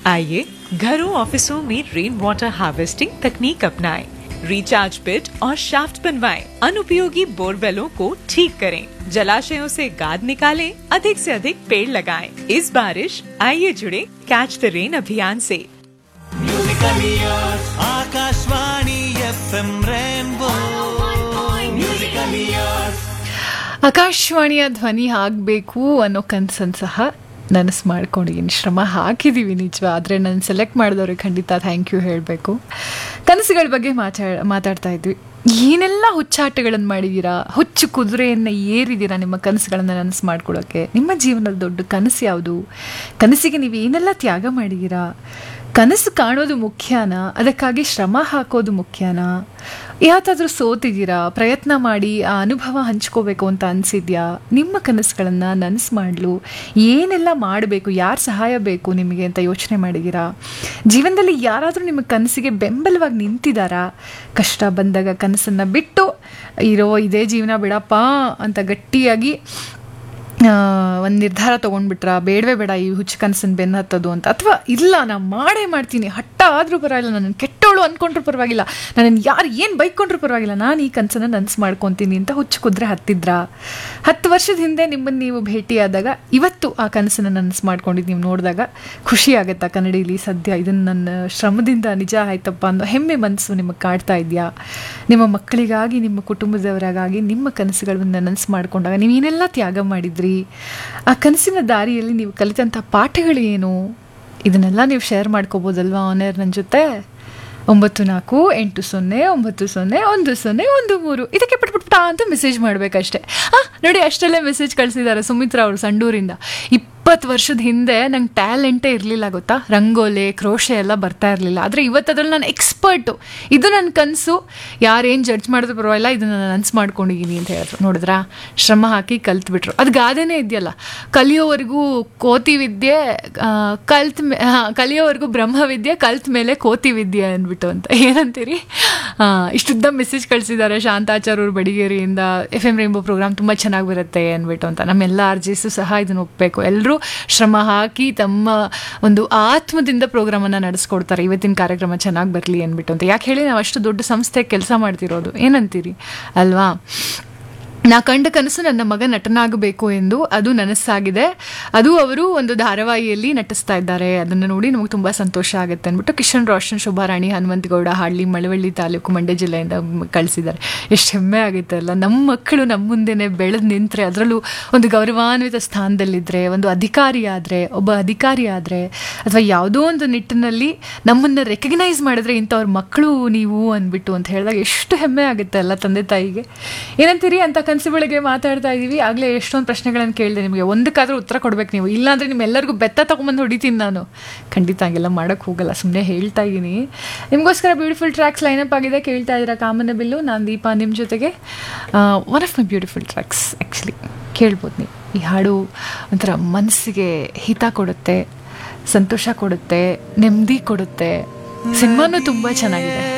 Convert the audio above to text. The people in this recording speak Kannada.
आइए घरों ऑफिसों में रेन वाटर हार्वेस्टिंग तकनीक अपनाएं, रिचार्ज पिट और शाफ्ट बनवाएं, अनुपयोगी बोरवेलों को ठीक करें जलाशयों से गाद निकालें, अधिक से अधिक पेड़ लगाएं। इस बारिश आइए जुड़े कैच द रेन अभियान से musical years Akashvani F M rainbow musical years ಆಕಾಶವಾಣಿಯ ಧ್ವನಿ ಆಗಬೇಕು ಅನ್ನೋ ಕನಸನ್ನು ಸಹ ನನಸು ಮಾಡ್ಕೊಂಡಿದ್ದೀನಿ ಶ್ರಮ ಹಾಕಿದ್ದೀವಿ ನಿಜ ಆದರೆ ನಾನು ಸೆಲೆಕ್ಟ್ ಮಾಡಿದವ್ರಿಗೆ ಖಂಡಿತ ಥ್ಯಾಂಕ್ ಯು ಹೇಳಬೇಕು ಕನಸುಗಳ ಬಗ್ಗೆ ಮಾತಾಡ ಮಾತಾಡ್ತಾ ಇದ್ವಿ ಏನೆಲ್ಲ ಹುಚ್ಚಾಟಗಳನ್ನು ಮಾಡಿದ್ದೀರಾ ಹುಚ್ಚು ಕುದುರೆಯನ್ನು ಏರಿದ್ದೀರಾ ನಿಮ್ಮ ಕನಸುಗಳನ್ನು ನನಸು ಮಾಡ್ಕೊಳ್ಳೋಕ್ಕೆ ನಿಮ್ಮ ಜೀವನದ ದೊಡ್ಡ ಕನಸು ಯಾವುದು ಕನಸಿಗೆ ನೀವು ಏನೆಲ್ಲ ತ್ಯಾಗ ಮಾಡಿದ್ದೀರಾ ಕನಸು ಕಾಣೋದು ಮುಖ್ಯನಾ ಅದಕ್ಕಾಗಿ ಶ್ರಮ ಹಾಕೋದು ಮುಖ್ಯನಾ ಯಾವತ್ತಾದ್ರೂ ಸೋತಿದ್ದೀರಾ ಪ್ರಯತ್ನ ಮಾಡಿ ಆ ಅನುಭವ ಹಂಚ್ಕೋಬೇಕು ಅಂತ ಅನಿಸಿದ್ಯಾ ನಿಮ್ಮ ಕನಸುಗಳನ್ನು ನನಸು ಮಾಡಲು ಏನೆಲ್ಲ ಮಾಡಬೇಕು ಯಾರು ಸಹಾಯ ಬೇಕು ನಿಮಗೆ ಅಂತ ಯೋಚನೆ ಮಾಡಿದ್ದೀರಾ ಜೀವನದಲ್ಲಿ ಯಾರಾದರೂ ನಿಮ್ಮ ಕನಸಿಗೆ ಬೆಂಬಲವಾಗಿ ನಿಂತಿದ್ದಾರಾ ಕಷ್ಟ ಬಂದಾಗ ಕನಸನ್ನು ಬಿಟ್ಟು ಇರೋ ಇದೇ ಜೀವನ ಬಿಡಪ್ಪ ಅಂತ ಗಟ್ಟಿಯಾಗಿ ಒಂದು ನಿರ್ಧಾರ ತೊಗೊಂಡ್ಬಿಟ್ರ ಬೇಡವೇ ಬೇಡ ಈ ಹುಚ್ಚು ಕನಸನ್ನು ಬೆನ್ನು ಹತ್ತೋದು ಅಂತ ಅಥವಾ ಇಲ್ಲ ನಾನು ಮಾಡೇ ಮಾಡ್ತೀನಿ ಹಠ ಆದರೂ ಪರವಾಗಿಲ್ಲ ನನ್ನ ಕೆಟ್ಟೋಳು ಅಂದ್ಕೊಂಡ್ರೂ ಪರವಾಗಿಲ್ಲ ನನ್ನನ್ನು ಯಾರು ಏನು ಬೈಕೊಂಡ್ರೂ ಪರವಾಗಿಲ್ಲ ನಾನು ಈ ಕನಸನ್ನು ನನಸು ಮಾಡ್ಕೊತೀನಿ ಅಂತ ಹುಚ್ಚು ಕುದ್ರೆ ಹತ್ತಿದ್ರ ಹತ್ತು ವರ್ಷದ ಹಿಂದೆ ನಿಮ್ಮನ್ನು ನೀವು ಭೇಟಿಯಾದಾಗ ಇವತ್ತು ಆ ಕನಸನ್ನು ನನಸು ಮಾಡ್ಕೊಂಡಿದ್ದು ನೀವು ನೋಡಿದಾಗ ಖುಷಿ ಆಗುತ್ತಾ ಕನ್ನಡಿಲಿ ಸದ್ಯ ಇದನ್ನು ನನ್ನ ಶ್ರಮದಿಂದ ನಿಜ ಆಯ್ತಪ್ಪ ಅನ್ನೋ ಹೆಮ್ಮೆ ಮನಸ್ಸು ನಿಮಗೆ ಕಾಡ್ತಾ ಇದೆಯಾ ನಿಮ್ಮ ಮಕ್ಕಳಿಗಾಗಿ ನಿಮ್ಮ ಕುಟುಂಬದವರಿಗಾಗಿ ನಿಮ್ಮ ಕನಸುಗಳನ್ನು ನನಸು ಮಾಡ್ಕೊಂಡಾಗ ನೀವೇನೆಲ್ಲ ತ್ಯಾಗ ಮಾಡಿದ್ರಿ ಆ ಕನಸಿನ ದಾರಿಯಲ್ಲಿ ನೀವು ಕಲಿತಂಥ ಪಾಠಗಳು ಏನು ಇದನ್ನೆಲ್ಲ ನೀವು ಶೇರ್ ಮಾಡ್ಕೋಬೋದಲ್ವಾ ಆನರ್ ನನ್ನ ಜೊತೆ ಒಂಬತ್ತು ನಾಲ್ಕು ಎಂಟು ಸೊನ್ನೆ ಒಂಬತ್ತು ಸೊನ್ನೆ ಒಂದು ಸೊನ್ನೆ ಒಂದು ಮೂರು ಇದಕ್ಕೆ ಪಟ್ಪಟ್ಟ ಅಂತ ಮೆಸೇಜ್ ಮಾಡಬೇಕಷ್ಟೆ ಹಾಂ ನೋಡಿ ಅಷ್ಟೆಲ್ಲ ಮೆಸೇಜ್ ಕಳಿಸಿದ್ದಾರೆ ಸುಮಿತ್ರಾ ಅವರು ಸಂಡೂರಿಂದ ಇಪ್ಪತ್ತು ವರ್ಷದ ಹಿಂದೆ ನಂಗೆ ಟ್ಯಾಲೆಂಟೇ ಇರಲಿಲ್ಲ ಗೊತ್ತಾ ರಂಗೋಲೆ ಕ್ರೋಶೆ ಎಲ್ಲ ಬರ್ತಾ ಇರಲಿಲ್ಲ ಆದರೆ ಇವತ್ತು ಅದ್ರಲ್ಲಿ ನಾನು ಎಕ್ಸ್ಪರ್ಟು ಇದು ನನ್ನ ಕನಸು ಯಾರೇನು ಜಡ್ಜ್ ಮಾಡಿದ್ರು ಪರವಾಗಿಲ್ಲ ಇದನ್ನು ನಾನು ಅನ್ಸ್ ಮಾಡ್ಕೊಂಡಿದ್ದೀನಿ ಅಂತ ಹೇಳಿದ್ರು ನೋಡಿದ್ರಾ ಶ್ರಮ ಹಾಕಿ ಕಲ್ತ್ಬಿಟ್ರು ಅದು ಗಾದೆನೇ ಇದೆಯಲ್ಲ ಕಲಿಯೋವರೆಗೂ ಕೋತಿ ವಿದ್ಯೆ ಆ, ಕಲ್ತ್ ಮೇ ಹಾ, ಕಲಿಯೋವರೆಗೂ ಬ್ರಹ್ಮವಿದ್ಯೆ ಕಲ್ತ ಮೇಲೆ ಕೋತಿ ವಿದ್ಯೆ ಅಂದ್ಬಿಟ್ಟು ಅಂತ ಏನಂತೀರಿ ಆ, ಇಷ್ಟುದ್ದ ಮೆಸೇಜ್ ಕಳಿಸಿದ್ದಾರೆ ಶಾಂತಾಚಾರ್ ಅವ್ರು ಬಡಿಗೇರಿಯಿಂದ ಎಫ್ ಎಮ್ ರೇಂಬೋ ಪ್ರೋಗ್ರಾಮ್ ತುಂಬ ಚೆನ್ನಾಗಿ ಬರುತ್ತೆ ಅಂದ್ಬಿಟ್ಟು ಅಂತ ನಮ್ಮೆಲ್ಲ ಆರ್ಜಿಸು ಸಹ ಇದನ್ನು ಒಪ್ಪಬೇಕು ಎಲ್ಲರೂ ಶ್ರಮ ಹಾಕಿ ತಮ್ಮ ಒಂದು ಆತ್ಮದಿಂದ ಪ್ರೋಗ್ರಾಮನ್ನು ನಡೆಸ್ಕೊಡ್ತಾರೆ ಇವತ್ತಿನ ಕಾರ್ಯಕ್ರಮ ಚೆನ್ನಾಗಿ ಬರಲಿ ಅಂದ್ಬಿಟ್ಟು ಅಂತ ಯಾಕೆ ಹೇಳಿ ನಾವು ಅಷ್ಟು ದೊಡ್ಡ ಸಂಸ್ಥೆ ಕೆಲಸ ಮಾಡ್ತಿರೋದು ಏನಂತೀರಿ ಅಲ್ವಾ ನಾ ಕಂಡ ಕನಸು ನನ್ನ ಮಗ ನಟನಾಗಬೇಕು ಎಂದು ಅದು ನನಸಾಗಿದೆ ಅದು ಅವರು ಒಂದು ಧಾರಾವಾಹಿಯಲ್ಲಿ ನಟಿಸ್ತಾ ಇದ್ದಾರೆ ಅದನ್ನು ನೋಡಿ ನಮಗೆ ತುಂಬ ಸಂತೋಷ ಆಗುತ್ತೆ ಅಂದ್ಬಿಟ್ಟು ಕಿಶನ್ ರೋಷನ್ ಶೋಭಾರಾಣಿ ಹನುಮಂತಗೌಡ ಹಳ್ಳಿ ಮಳವಳ್ಳಿ ತಾಲೂಕು ಮಂಡ್ಯ ಜಿಲ್ಲೆಯಿಂದ ಮ್- ಕಳಿಸಿದ್ದಾರೆ ಎಷ್ಟು ಹೆಮ್ಮೆ ಆಗುತ್ತೆ ಅಲ್ಲ ನಮ್ಮ ಮಕ್ಕಳು ನಮ್ಮ ಮುಂದೆನೆ ಬೆಳೆದು ನಿಂತರೆ ಅದರಲ್ಲೂ ಒಂದು ಗೌರವಾನ್ವಿತ ಸ್ಥಾನದಲ್ಲಿದ್ದರೆ ಒಂದು ಅಧಿಕಾರಿ ಆದರೆ ಒಬ್ಬ ಅಧಿಕಾರಿ ಆದರೆ ಅಥವಾ ಯಾವುದೋ ಒಂದು ನಿಟ್ಟಿನಲ್ಲಿ ನಮ್ಮನ್ನು ರೆಕಗ್ನೈಸ್ ಮಾಡಿದ್ರೆ ಇಂಥವ್ರ ಮಕ್ಕಳು ನೀವು ಅಂದ್ಬಿಟ್ಟು ಅಂತ ಹೇಳಿದಾಗ ಎಷ್ಟು ಹೆಮ್ಮೆ ಆಗುತ್ತೆ ಅಲ್ಲ ತಂದೆ ತಾಯಿಗೆ ಏನಂತೀರಿ ಅಂತ ಕನಸು ಬೆಳಗ್ಗೆ ಮಾತಾಡ್ತಾ ಇದ್ದೀವಿ ಆಗಲೇ ಎಷ್ಟೊಂದು ಪ್ರಶ್ನೆಗಳನ್ನು ಕೇಳಿದೆ ನಿಮಗೆ ಒಂದಕ್ಕಾದ್ರೂ ಉತ್ತರ ಕೊಡ್ಬೇಕು ನೀವು ಇಲ್ಲಾಂದ್ರೆ ನಿಮ್ಮೆಲ್ಲರಿಗೂ ಬೆತ್ತ ತಗೊಂಬಂದು ಹೊಡಿತೀನಿ ನಾನು ಖಂಡಿತ ಹಂಗೆಲ್ಲ ಮಾಡೋಕ್ಕೆ ಹೋಗಲ್ಲ ಸುಮ್ಮನೆ ಹೇಳ್ತಾ ಇದ್ದೀನಿ ನಿಮಗೋಸ್ಕರ ಬ್ಯೂಟಿಫುಲ್ ಟ್ರ್ಯಾಕ್ಸ್ ಲೈನಪ್ ಆಗಿದೆ ಕೇಳ್ತಾ ಇದ್ದೀರಾ ಕಾಮನ ಬಿಲ್ಲು ನಾನು ದೀಪಾ ನಿಮ್ಮ ಜೊತೆಗೆ one of my beautiful tracks actually ಕೇಳ್ಬೋದು ನೀವು ಈ ಹಾಡು ಒಂಥರ ಮನಸ್ಸಿಗೆ ಹಿತ ಕೊಡುತ್ತೆ ಸಂತೋಷ ಕೊಡುತ್ತೆ ನೆಮ್ಮದಿ ಕೊಡುತ್ತೆ ಸಿನಿಮಾನು ತುಂಬ ಚೆನ್ನಾಗಿದೆ